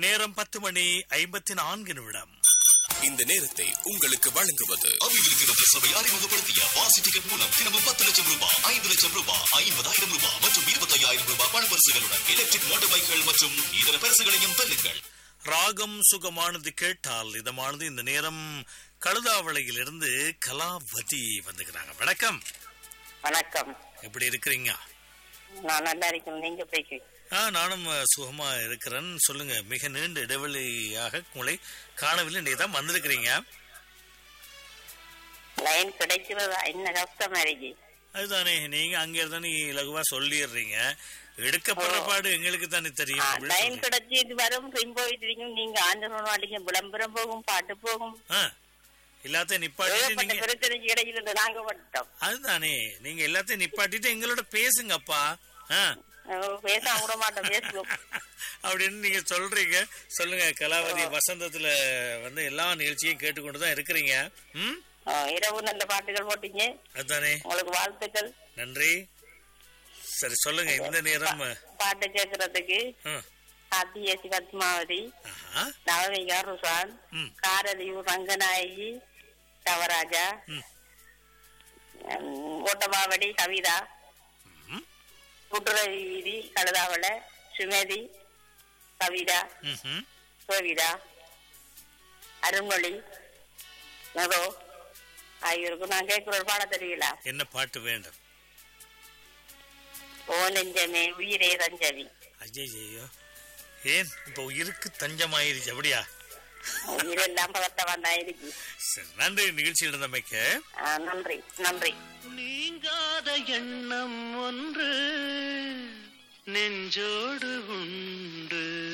நேரம் பத்து மணி ஐம்பத்தி நான்கு நிமிடம் இந்த நேரத்தை உங்களுக்கு வழங்குவது அபிவிருத்தி சபை அறிமுகப்படுத்திய வாசி டிக்கெட் மூலம் தினமும் பத்து லட்சம் ரூபாய் ஐந்து லட்சம் ரூபாய் ஐம்பதாயிரம் ரூபாய் மற்றும் இருபத்தையாயிரம் ரூபாய் பணப்பரிசுகளுடன் எலக்ட்ரிக் மோட்டார் பைக்குகள் மற்றும் இதர பரிசுகளையும் பெறுங்கள் ராகம் சுகமானது கேட்டால் இதமானது இந்த நேரம் கழுதாவளையிலிருந்து கலாவதி வந்துக்கிறாங்க வணக்கம் வணக்கம் எப்படி இருக்கிறீங்க நான் நல்லா இருக்கேன் நீங்க போய்க்கு ஆ நானும் அஹ், சுகமா இருக்கிறேன் சொல்லுங்க மிக நீண்ட இடைவெளியாக உங்களை காணவில்லை நீங்க தான் வந்திருக்கிறீங்க லைன் கிடைக்கிறதா என்ன கஷ்டமா இருக்கு அதுதானே நீங்க அங்க இருந்தா இலகுவா சொல்லிடுறீங்க எடுக்கப்படுற பாடு எங்களுக்கு தானே தெரியும் அப்படின்னு லைன் சொல்றீங்க. கிடைச்சி இது வரும் ரிங் போயிட்டு இருக்கீங்க நீங்க ஆண்டவன் வாட்டிங்க விளம்பரம் போகும் பாட்டு போகும் ஆ, எல்லாத்தையும் நிப்பாட்டிட்டு ஏகப்பட்ட நீங்க பிரச்சனைக்கு கிடைக்கிறது நாங்க பட்டோம் அதுதானே நீங்க எல்லாத்தையும் நிப்பாட்டிட்டு எங்களோட பேசுங்கப்பா ஆ. பேச விட மாட்டோம் பேசுவோம் அப்படின்னு நீங்க சொல்றீங்க சொல்லுங்க கலாவதி வசந்தத்துல வந்து எல்லா நிகழ்ச்சியும் கேட்டுக்கொண்டு தான் இருக்கிறீங்க ம் ஆ, இரவு நல்ல பாட்டுகள் போட்டீங்க அதுதானே உங்களுக்கு வாழ்த்துக்கள் நன்றி சரி சொல்லுங்க இந்த நேரம் பாட்டு கேட்கறதுக்கு ஆ, ஆத்தியசி பத்மாவதி ஆஹா, நவமிகா ருசான் ம். காரதீவு ரங்கநாயகி தவராஜா ம். ம், ஓட்டமாவடி கவிதா ம், குட்டுரவி வீதி கழுதாவள சுமதி கவிதா ம்ஹும். கோவிதா அருண்மொழி நகோ ஆகியோருக்கும் நான் கேட்கிற ஒரு பாடம் தெரியல என்ன பாட்டு வேண்டும் ஓ நெஞ்சமே உயிரே ரஞ்சவி ஐயோ ஏன் இப்ப உயிருக்கு தஞ்சமாயிருச்சு அப்படியா உயிரெல்லாம் பதட்டமா தான் இருக்கு சரி நன்றி நிகழ்ச்சியில் இருந்தமைக்க ஆ, நன்றி நன்றி நீங்காத எண்ணம் ஒன்று நெஞ்சோடு உண்டு